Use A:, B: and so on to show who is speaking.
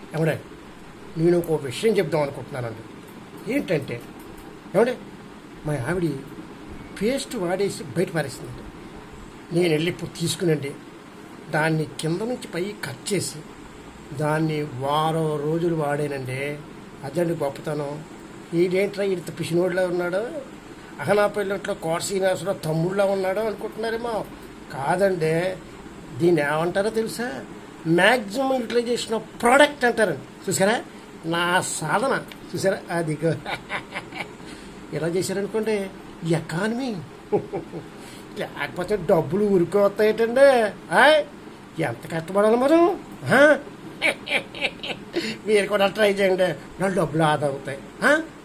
A: ఏమండే నేను ఒక విషయం చెప్దాం అనుకుంటున్నానండి ఏంటంటే ఏమండే మా ఆవిడ పేస్ట్ వాడేసి బయట పారేసిందండి నేను వెళ్ళి ఇప్పుడు తీసుకునండి దాన్ని కింద నుంచి పై కట్ చేసి దాన్ని వారం రోజులు వాడానండి అదండి గొప్పతనం ఈడేంట్రా ఇంత పిసినోడిలో ఉన్నాడు అహనాపల్లిలో కోట శ్రీనివాసరావు తమ్ముళ్ళ ఉన్నాడు అనుకుంటున్నారేమో కాదండి దీన్ని ఏమంటారో తెలుసా మ్యాక్సిమం యూటిలైజేషన్ ఆఫ్ ప్రోడక్ట్ అంటారండి చూసారా నా సాధన చూసారా అది ఎలా చేశారనుకోండి ఎకానమీ లేకపోతే డబ్బులు ఉరికొస్తాయటండి ఆయ్ ఎంత కష్టపడాలి మనం ఆ? మీరు కూడా ట్రై చేయండి నా డబ్బులు ఆదా అవుతాయి ఆ?